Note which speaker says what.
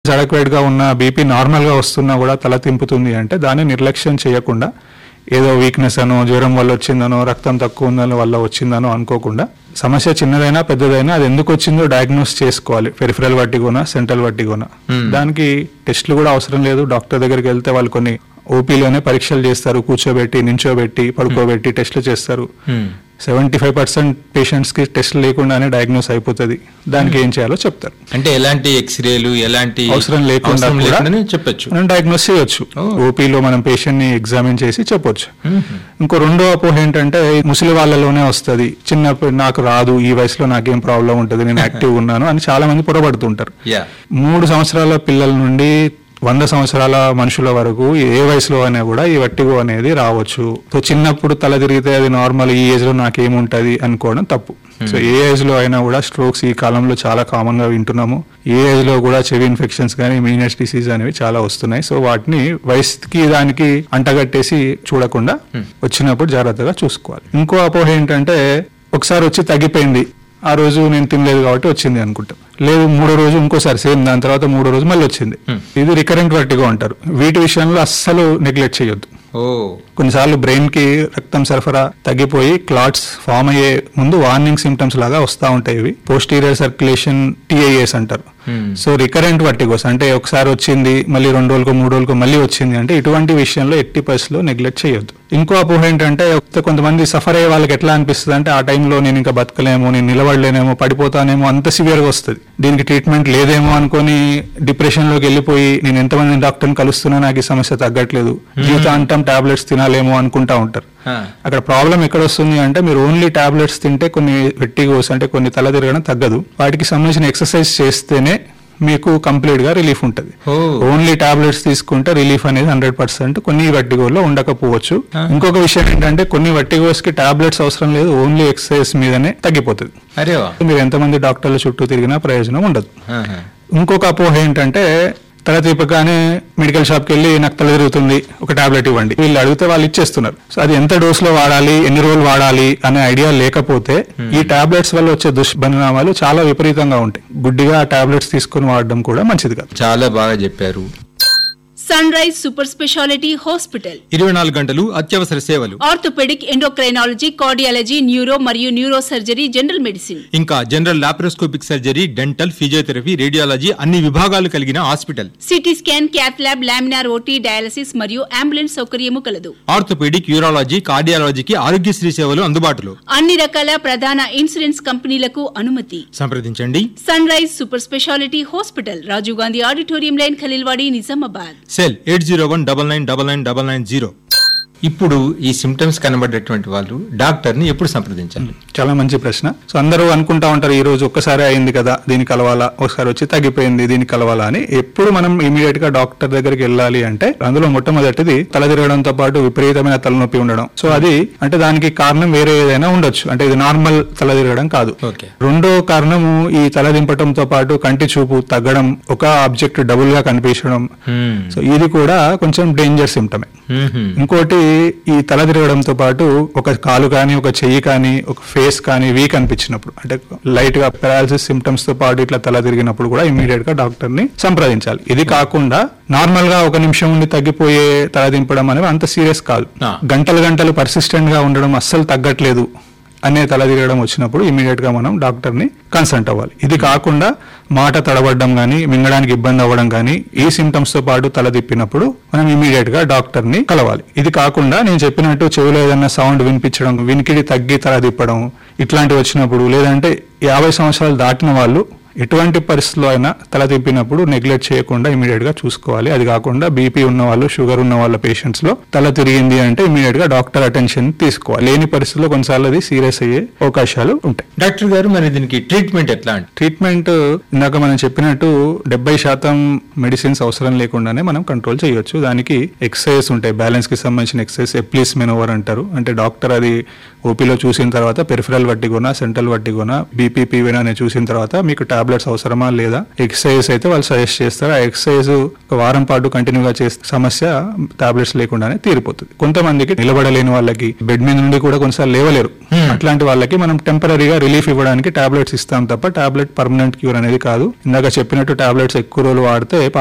Speaker 1: Adequate గా ఉన్న BP normal గా వస్తున్నా కూడా తల తింపుతుంది అంటే దాన్ని నిర్లక్ష్యం చేయకుండా ఏదో వీక్నెస్ అనో జ్వరం వల్ల వచ్చిందనో రక్తం తక్కువ ఉందనో వల్ల వచ్చిందనో అనుకోకుండా సమస్య చిన్నదైనా పెద్దదైనా అది ఎందుకు వచ్చిందో డయాగ్నోస్ చేసుకోవాలి పెరిఫరల్ వట్టిగోనా సెంట్రల్ వట్టిగోనా దానికి టెస్ట్లు కూడా అవసరం లేదు డాక్టర్ దగ్గరికి వెళ్తే వాళ్ళు కొన్ని ఓపీలోనే పరీక్షలు చేస్తారు కూర్చోబెట్టి నించోబెట్టి పడుకోబెట్టి టెస్ట్లు చేస్తారు సెవెంటీ ఫైవ్ పర్సెంట్ పేషెంట్స్ కి టెస్ట్ లేకుండానే డయాగ్నోస్ అయిపోతుంది దానికి ఏం చేయాలో చెప్తారు
Speaker 2: అంటే ఎలాంటి ఎక్స్రేలు ఎలాంటి
Speaker 1: అవసరం లేకుండా
Speaker 2: అవసరం
Speaker 1: కూడా
Speaker 2: లేకుండానే చెప్పొచ్చు
Speaker 1: మనం డయాగ్నోస్ చేయొచ్చు ఓపీలో మనం పేషెంట్ ని ఎగ్జామిన్ చేసి చెప్పొచ్చు ఇంకో రెండో అపోహ ఏంటంటే ముసలి వాళ్ళలోనే వస్తది చిన్నప్పుడు నాకు రాదు ఈ వయసులో నాకేం ప్రాబ్లం ఉంటుంది నేను యాక్టివ్ ఉన్నాను అని చాలా మంది పొరపడుతుంటారు
Speaker 2: యా
Speaker 1: మూడు సంవత్సరాల పిల్లల నుండి వంద సంవత్సరాల మనుషుల వరకు ఏ వయసులో అయినా కూడా ఈ వట్టిగో అనేది రావచ్చు సో చిన్నప్పుడు తల తిరిగితే అది నార్మల్ ఈ ఏజ్ లో నాకేముంటది అనుకోవడం తప్పు సో ఏ ఏజ్ లో అయినా కూడా స్ట్రోక్స్ ఈ కాలంలో చాలా కామన్ గా వింటున్నాము ఏ ఏజ్ లో కూడా చెవి ఇన్ఫెక్షన్స్ కానీ మీనస్ డిసీజ్ అనేవి చాలా వస్తున్నాయి సో వాటిని వయసుకి దానికి అంటగట్టేసి చూడకుండా వచ్చినప్పుడు జాగ్రత్తగా చూసుకోవాలి ఇంకో అపోహ ఏంటంటే ఒకసారి వచ్చి తగ్గిపోయింది ఆ రోజు నేను తినలేదు కాబట్టి వచ్చింది అనుకుంటా లేదు మూడో రోజు ఇంకోసారి సేమ్ దాని తర్వాత మూడో రోజు మళ్ళీ వచ్చింది ఇది రికరెంట్ వర్టిగో అంటారు వీటి విషయంలో అస్సలు నెగ్లెక్ట్ చేయొద్దు
Speaker 2: ఓ
Speaker 1: కొన్నిసార్లు బ్రెయిన్ కి రక్తం సరఫరా తగ్గిపోయి క్లాట్స్ ఫామ్ అయ్యే ముందు వార్నింగ్ సిమ్టమ్స్ లాగా వస్తూ ఉంటాయి ఇవి పోస్టీరియర్ సర్క్యులేషన్ టీఐఎస్ అంటారు సో రికరెంట్ వర్టిగోస్ అంటే ఒకసారి వచ్చింది మళ్ళీ రెండు రోజులకు మూడు రోజులకు మళ్ళీ వచ్చింది అంటే ఇటువంటి విషయంలో ఎట్టి పరిస్థితిలో నెగ్లెక్ట్ చేయొద్దు ఇంకో అపోహ ఏంటంటే కొంతమంది సఫర్ అయ్యే వాళ్ళకి ఎట్లా అనిపిస్తుంది అంటే ఆ టైంలో నేను ఇంకా బతకలేమో నేను నిలబడలేనేమో పడిపోతానేమో అంత సివియర్ గా వస్తుంది దీనికి ట్రీట్మెంట్ లేదేమో అనుకొని డిప్రెషన్ లోకి వెళ్ళిపోయి నేను ఎంతమంది డాక్టర్ని కలుస్తున్నా నాకు ఈ సమస్య తగ్గట్లేదు జీవితాంతం టాబ్లెట్స్ తినాలేమో అనుకుంటా ఉంటారు
Speaker 2: ఆ.
Speaker 1: అక్కడ ప్రాబ్లం ఎక్కడ వస్తుంది అంటే మీరు ఓన్లీ టాబ్లెట్స్ తింటే కొన్ని వెట్టిగోస్ అంటే కొన్ని తల తిరగడం తగ్గదు వాటికి సంబంధించిన ఎక్సర్సైజ్ చేస్తేనే మీకు కంప్లీట్ గా రిలీఫ్ ఉంటుంది
Speaker 2: ఓ.
Speaker 1: ఓన్లీ టాబ్లెట్స్ తీసుకుంటే రిలీఫ్ అనేది హండ్రెడ్ పర్సెంట్ కొన్ని వట్టిగోల్లో ఉండకపోవచ్చు ఇంకొక విషయం ఏంటంటే కొన్ని వట్టిగోస్ కి టాబ్లెట్స్ అవసరం లేదు ఓన్లీ ఎక్సర్సైజ్ మీదనే తగ్గిపోతుంది
Speaker 2: అరే వా
Speaker 1: మీరు ఎంతమంది డాక్టర్ల చుట్టూ తిరిగినా ప్రయోజనం ఉండదు
Speaker 2: ఆహా.
Speaker 1: ఇంకొక అపోహ ఏంటంటే తల తిప్పగానే మెడికల్ షాప్ కి వెళ్ళి నాకు తల తిరుగుతుంది ఒక టాబ్లెట్ ఇవ్వండి వీళ్ళు అడిగితే వాళ్ళు ఇచ్చేస్తున్నారు సో అది ఎంత డోస్ లో వాడాలి ఎన్ని రోజులు వాడాలి అనే ఐడియా లేకపోతే ఈ టాబ్లెట్స్ వల్ల వచ్చే దుష్పరిణామాలు చాలా విపరీతంగా ఉంటాయి గుడ్డిగా ఆ టాబ్లెట్స్ తీసుకుని వాడడం కూడా మంచిది కాదు
Speaker 2: చాలా బాగా చెప్పారు
Speaker 3: Sunrise super speciality hospital
Speaker 2: ఇరవై నాలుగు గంటలు అత్యవసర సేవలు
Speaker 3: ఆర్థోపెడిక్ ఎండోక్రైనాలజీ కార్డియాలజీ న్యూరో మరియు న్యూరో సర్జరీ జనరల్ మెడిసిన్
Speaker 2: ఇంకా general laparoscopic surgery dental physiotherapy radiology అన్ని విభాగాలు కలిగిన hospital
Speaker 3: CT scan cath lab laminar OT dialysis మరియు అంబులెన్స్ సౌకర్యము కలదు
Speaker 2: ఆర్థోపెడిక్ యూరాలజీ కార్డియాలజీకి ఆరోగ్యశ్రీ సేవలు అందుబాటులో
Speaker 3: అన్ని రకాల ప్రధాన ఇన్సూరెన్స్ కంపెనీలకు అనుమతి
Speaker 2: సంప్రదించండి
Speaker 3: Sunrise super speciality hospital Rajiv Gandhi auditorium line Khaleelwadi Nizamabad
Speaker 2: cell eight zero one double nine double nine double nine zero ఇప్పుడు ఈ సిమ్టమ్స్ కనబడేటువంటి వాళ్ళు డాక్టర్ ని ఎప్పుడు సంప్రదించాలి
Speaker 1: చాలా మంచి ప్రశ్న సో అందరూ అనుకుంటా ఉంటారు ఈ రోజు ఒక్కసారి అయింది కదా దీనికి కలవాలా ఒకసారి వచ్చి తగ్గిపోయింది దీనికి కలవాలా అని ఎప్పుడు మనం ఇమీడియట్ గా డాక్టర్ దగ్గరికి వెళ్ళాలి అంటే అందులో మొట్టమొదటిది తల తిరగడంతో పాటు విపరీతమైన తలనొప్పి ఉండడం సో అది అంటే దానికి కారణం వేరే ఏదైనా ఉండొచ్చు అంటే ఇది నార్మల్ తల తిరగడం కాదు
Speaker 2: ఓకే
Speaker 1: రెండో కారణము ఈ తల దింపటంతో పాటు కంటి చూపు తగ్గడం ఒక ఆబ్జెక్ట్ డబుల్ గా కనిపించడం సో ఇది కూడా కొంచెం డేంజర్ సిమ్టమే ఇంకోటి ఈ తల తిరగడంతో పాటు ఒక కాలు కానీ ఒక చెయ్యి కానీ ఒక ఫేస్ కానీ వీక్ అనిపించినప్పుడు అంటే లైట్ గా పెరాలసిస్ సిమ్టమ్స్ తో పాటు ఇట్లా తల తిరిగినప్పుడు కూడా ఇమీడియట్ గా డాక్టర్ ని సంప్రదించాలి ఇది కాకుండా నార్మల్ గా ఒక నిమిషం ఉండి తగ్గిపోయే తల దింపడం అనేది అంత సీరియస్ కాదు
Speaker 2: ఆ.
Speaker 1: గంటలు గంటలు పర్సిస్టెంట్ గా ఉండడం అస్సలు తగ్గట్లేదు అనే తల తిరగడం వచ్చినప్పుడు ఇమీడియట్ గా మనం డాక్టర్ ని కన్సల్ట్ అవ్వాలి ఇది కాకుండా మాట తడబడడం కానీ మింగడానికి ఇబ్బంది అవ్వడం కానీ ఈ సిమ్టమ్స్ తో పాటు తల తిప్పినప్పుడు మనం ఇమీడియట్ గా డాక్టర్ ని కలవాలి ఇది కాకుండా నేను చెప్పినట్టు చెవిలో ఏదైనా సౌండ్ వినిపించడం వినికిడి తగ్గి తల తిప్పడం ఇట్లాంటివి వచ్చినప్పుడు లేదంటే యాభై సంవత్సరాలు దాటిన వాళ్ళు ఎటువంటి పరిస్థితుల్లో అయినా తల తిప్పినప్పుడు నెగ్లెక్ట్ చేయకుండా ఇమీడియట్ గా చూసుకోవాలి అది కాకుండా బీపీ ఉన్న వాళ్ళు షుగర్ ఉన్న వాళ్ళ పేషెంట్స్ లో తల తిరిగింది అంటే ఇమీడియట్ గా డాక్టర్ అటెన్షన్ తీసుకోవాలి లేని పరిస్థితుల్లో కొన్నిసార్లు అది సీరియస్ అయ్యే అవకాశాలు ఉంటాయి
Speaker 2: డాక్టర్ గారు మరి దీనికి ట్రీట్మెంట్ ఎట్లా అంటే
Speaker 1: ట్రీట్మెంట్ ఇందాక మనం చెప్పినట్టు డెబ్బై శాతం మెడిసిన్స్ అవసరం లేకుండానే మనం కంట్రోల్ చేయొచ్చు దానికి ఎక్సర్సైజ్ ఉంటాయి బ్యాలెన్స్ కి సంబంధించిన ఎక్సర్సైజ్ ఎప్లీస్ మెనోవర్ అంటారు అంటే డాక్టర్ అది ఓపీలో చూసిన తర్వాత పెరిఫరల్ వట్టిగోనా సెంట్రల్ వట్టిగోనా బీపీపీవీనా అని చూసిన తర్వాత మీకు టాబ్లెట్స్ అవసరమా లేదా ఎక్సర్సైజ్ అయితే వాళ్ళు సజెస్ట్ చేస్తారు ఆ ఎక్సర్సైజ్ ఒక వారం పాటు కంటిన్యూగా చేస్తే సమస్య టాబ్లెట్స్ లేకుండానే తీరిపోతుంది కొంతమందికి నిలబడలేని వాళ్ళకి బెడ్ మీద నుండి కూడా కొన్నిసార్లు లేవలేరు అట్లాంటి వాళ్ళకి మనం టెంపరీగా రిలీఫ్ ఇవ్వడానికి టాబ్లెట్స్ ఇస్తాం తప్ప టాబ్లెట్ పర్మనెంట్ క్యూర్ అనేది కాదు ఇందాక చెప్పినట్టు టాబ్లెట్స్ ఎక్కువ రోజులు వాడితే